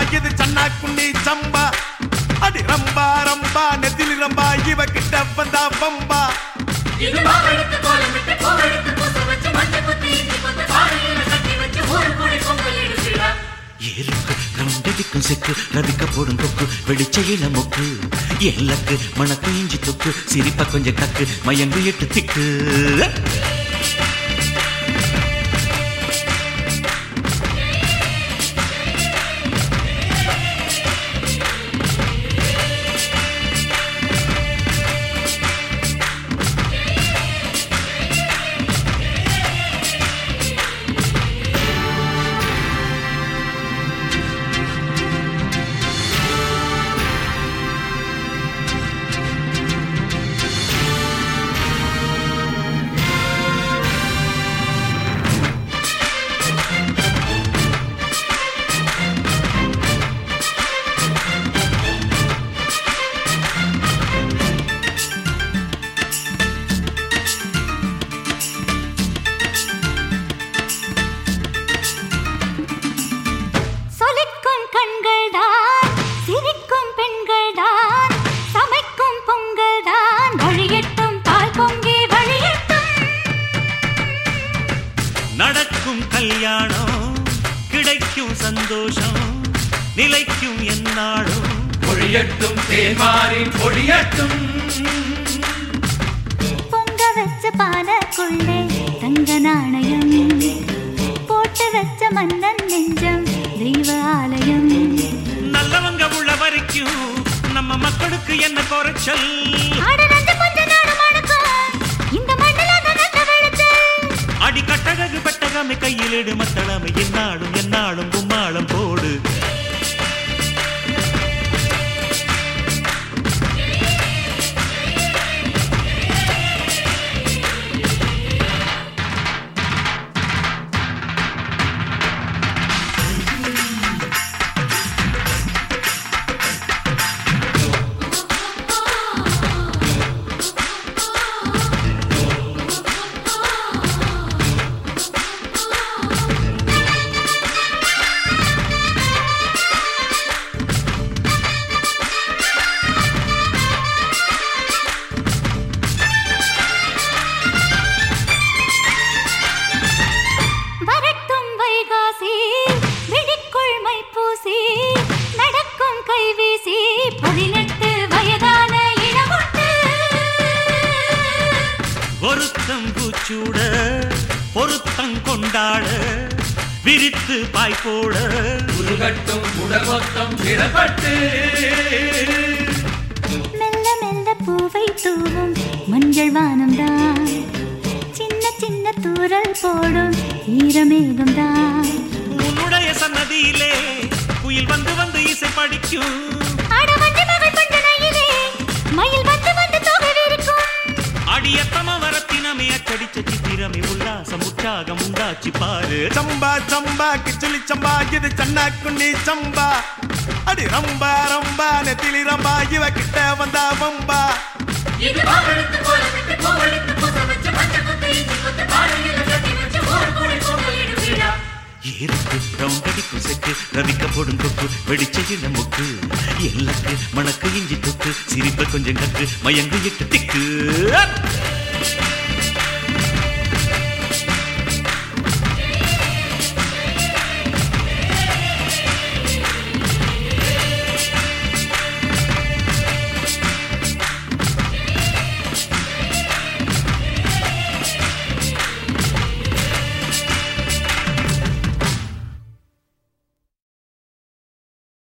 இது சன்னா குண்ணி சம்பா அடி ரம்பா ரம்பா நெத்திலி ரம்பா இவ கிட்ட வந்தா பம்பா இது மாவெடுத்து கோலமிட்டு கோவெடுத்து பூச வச்சு மஞ்சள் குத்தி இஞ்சி கொத்து பானையில கட்டி வச்சு ஊரு கூடி பொங்கல் இடுகிறா ஏருக்கு ரவுண்டடிக்கும் செக்கு ரவிக்க போடும் கொக்கு வெளிச்சையில மொக்கு எல்லக்கு மணக்கு இஞ்சி தொக்கு சிரிப்பா கொஞ்சம் கக்கு மயங்கு எட்டு திக்கு சொலிக்கும் கண்கள் தான் சிரிக்கும் பெண்கள் தான் சமைக்கும் பொங்கல் தான் வழியட்டும் பால் பொங்கி வழியட்டும் நடக்கும் கல்யாணம் கிடைக்கும் சந்தோஷம் நிலைக்கும் என்னாடும் பொழியட்டும் தேன்மாறி பொழியட்டும் பொங்க வச்ச பானைக்குள்ளே தங்க நாணயம் போட்டு வச்ச மன்னன் நெஞ்சம் தெய்வ ஆலயம் நல்லவங்க உள்ள வரைக்கும் நம்ம மக்களுக்கு என்ன குறைச்சல் ஆட நஞ்ச கொஞ்ச நாடு மணக்கும் இந்த மண்ணில் அந்த நல்ல வெளிச்சல் அடி கட்டழகு பெட்டகமை கையிலிடு மத்தளமை என்னாடும் என்னாடும் கும்மாளம் போடு வரட்டும் வைகாசி விழிக்குள் மைப்பூசி நடக்கும் கைவீசி பதினெட்டு வயதான இளமுட்டு ஒருத்தம் பூச்சூட பொருத்தம் கொண்டாட விரித்து பாய் போட உருகட்டும் உடல் மொத்தம் விடப்பட்டு மெல்ல மெல்ல பூவை தூவும் மஞ்சள் வானம்தான் சின்ன சின்ன தூறல் போடும் ஈரமேகம்தான் உன்னுடைய சன்னதியிலே குயில் வந்து வந்து இசை படிக்கும் ஆட வண்டி மகள் பண்டனையிலே மயில் வந்து வந்து தொகை விரிக்கும் அடியத்தம வரத்தினமே அச்சடிச்ச சித்திரமே உல்லாசம் உற்சாகம் உண்டாச்சு பாரு சம்பா சம்பா கிச்சுலி சம்பா இது சன்னா குண்ணி சம்பா அடி ரம்பா ரம்பா நெத்திலி ரம்பா இவ கிட்ட வந்தா பம்பா இது மாவெடுத்து கோலமிட்டு கோவெடுத்து பூச வச்சு மஞ்சள் குத்தி இஞ்சி கொத்து பானையில கட்டி வச்சு ஊரு கூடி பொங்கல் இடுகிறா ஏருக்கு ரவுண்டடிக்கும் செக்கு ரவிக்க போடும் கொக்கு வெடிச்சையில மொக்கு எல்லக்கு மணக்கு இஞ்சி தொக்கு சிரிப்ப கொஞ்சம் கக்கு மயங்கு எட்டு திக்கு